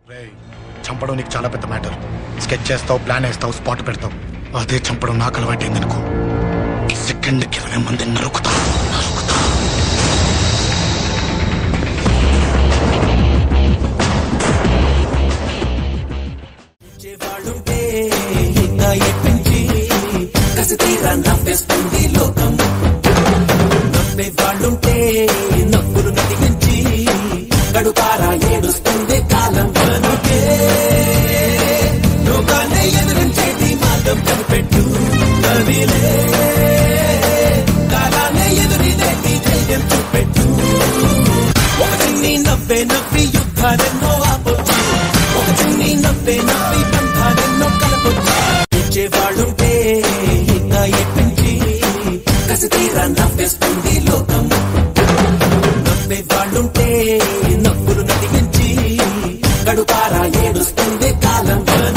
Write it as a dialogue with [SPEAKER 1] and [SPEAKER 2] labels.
[SPEAKER 1] రేయ్, చంపడం నీకు చాలా పెద్ద మ్యాటర్ స్కెచ్ చేస్తావు ప్లాన్ వేస్తావు స్పాట్ పెడతావు అదే చంపడం నాకు అలవాటైంది అనుకో సెకండ్కి ఇరవై మంది నరుకుతా నరుకుతా
[SPEAKER 2] వాడుంటే ఇంకా ఎట్టించి కసి తీరా నవ్వేస్తుంది లోకం నవ్వే వాళ్ళుంటే నవ్వులు నదిగించి గడుపారా ఏడుస్తుంది కాలం కనుకే లోకాన్ని ఎదిరించేది మార్గం కనిపెట్టు కవిలే కాలాన్ని ఎదురిదేటి ధైర్యం చూపెట్టు ఒక చిన్ని నవ్వే నవ్వి యుద్ధాలెన్నో ఆపొచ్చు ఒక చిన్ని నవ్వే నవ్వి బంధాలెన్నో కలపొచ్చు ఇచ్చేవాళ్ళుంటే ఇంకా ఎట్టించి కసి తీరా నవ్వేస్తుంది లోకం నవ్వే వాళ్ళుంటే నవ్వులు నదిగించి గడుపారా ఏడుస్తుంది కాలం